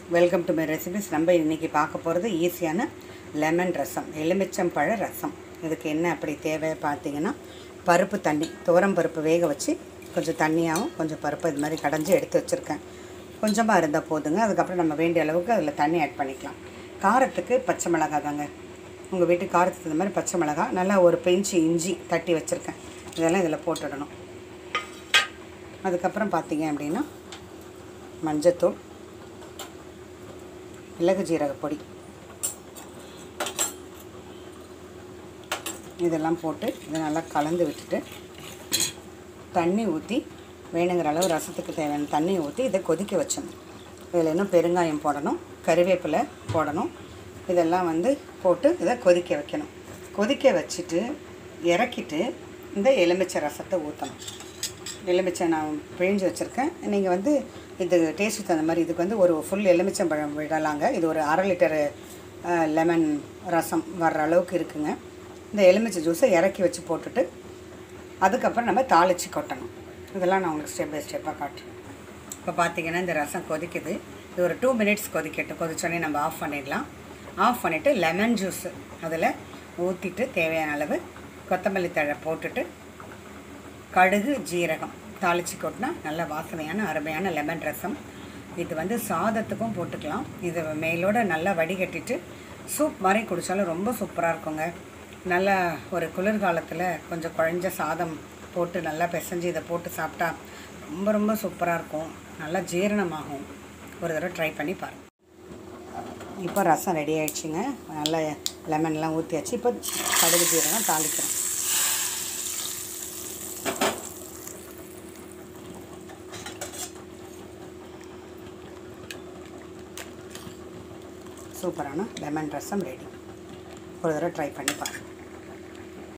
welcome to my recipes நம்ம இன்றைக்கி பார்க்க போகிறது ஈஸியான லெமன் ரசம் எலுமிச்சம்பழ ரசம் இதுக்கு என்ன அப்படி தேவை பார்த்தீங்கன்னா பருப்பு தண்ணி துவரம் பருப்பு வேக வச்சு கொஞ்சம் தண்ணியாகவும் கொஞ்சம் பருப்பு இது மாதிரி கடைஞ்சி எடுத்து வச்சுருக்கேன் கொஞ்சமாக இருந்தால் போதுங்க அதுக்கப்புறம் நம்ம வேண்டிய அளவுக்கு அதில் தண்ணி ஆட் பண்ணிக்கலாம் காரத்துக்கு பச்சை மிளகாய் தாங்க உங்கள் வீட்டு காரத்துக்கு தகுந்த மாதிரி பச்சை மிளகாய் நல்லா ஒரு பெஞ்சு இஞ்சி தட்டி வச்சுருக்கேன் இதெல்லாம் இதில் போட்டுடணும் அதுக்கப்புறம் பார்த்தீங்க அப்படின்னா மஞ்சத்தூள் மிளகு ஜீரக பொடி இதெல்லாம் போட்டு இதை நல்லா கலந்து விட்டுட்டு தண்ணி ஊற்றி வேணுங்கிற அளவு ரசத்துக்கு தேவையான தண்ணி ஊற்றி இதை கொதிக்க வச்சணும் இதில் இன்னும் பெருங்காயம் போடணும் கறிவேப்பிலை போடணும் இதெல்லாம் வந்து போட்டு இதை கொதிக்க வைக்கணும் கொதிக்க வச்சுட்டு இறக்கிட்டு இந்த எலுமிச்சை ரசத்தை ஊற்றணும் எலுமிச்சை நான் பிழிஞ்சு வச்சுருக்கேன் நீங்கள் வந்து இது டேஸ்ட்டுக்கு தகுந்த மாதிரி இதுக்கு வந்து ஒரு ஃபுல் எலுமிச்சம்பழம் விடலாங்க இது ஒரு அரை லிட்டரு லெமன் ரசம் வர்ற அளவுக்கு இருக்குங்க இந்த எலுமிச்சை ஜூஸை இறக்கி வச்சு போட்டுட்டு அதுக்கப்புறம் நம்ம தாளித்து கொட்டணும் இதெல்லாம் நான் உங்களுக்கு ஸ்டெப் பை ஸ்டெப்பாக காட்டுறேன் இப்போ பார்த்தீங்கன்னா இந்த ரசம் கொதிக்குது இது ஒரு டூ மினிட்ஸ் கொதிக்கட்டும் கொதிச்சோடனே நம்ம ஆஃப் பண்ணிடலாம் ஆஃப் பண்ணிவிட்டு லெமன் ஜூஸ் அதில் ஊற்றிட்டு தேவையான அளவு கொத்தமல்லி தழை போட்டுட்டு கடுகு ஜீரகம் தாளித்து கொட்டினா நல்ல வாசனையான அருமையான லெமன் ரசம் இது வந்து சாதத்துக்கும் போட்டுக்கலாம் இது மேலோட நல்லா வடிகட்டிட்டு சூப் மாதிரி குடித்தாலும் ரொம்ப சூப்பராக இருக்குங்க நல்லா ஒரு குளிர்காலத்தில் கொஞ்சம் குழஞ்ச சாதம் போட்டு நல்லா பிசைஞ்சு இதை போட்டு சாப்பிட்டா ரொம்ப ரொம்ப சூப்பராக இருக்கும் நல்லா ஜீரணமாகும் ஒரு தடவை ட்ரை பண்ணி பாருங்கள் இப்போ ரசம் ரெடி ஆயிடுச்சுங்க நல்லா லெமன்லாம் ஊற்றியாச்சு இப்போ கடுகு ஜீரகம் தாளிக்கிறோம் சூப்பரான லெமன் ரசம் ரெடி ஒரு தடவை ட்ரை பண்ணி பாருங்கள்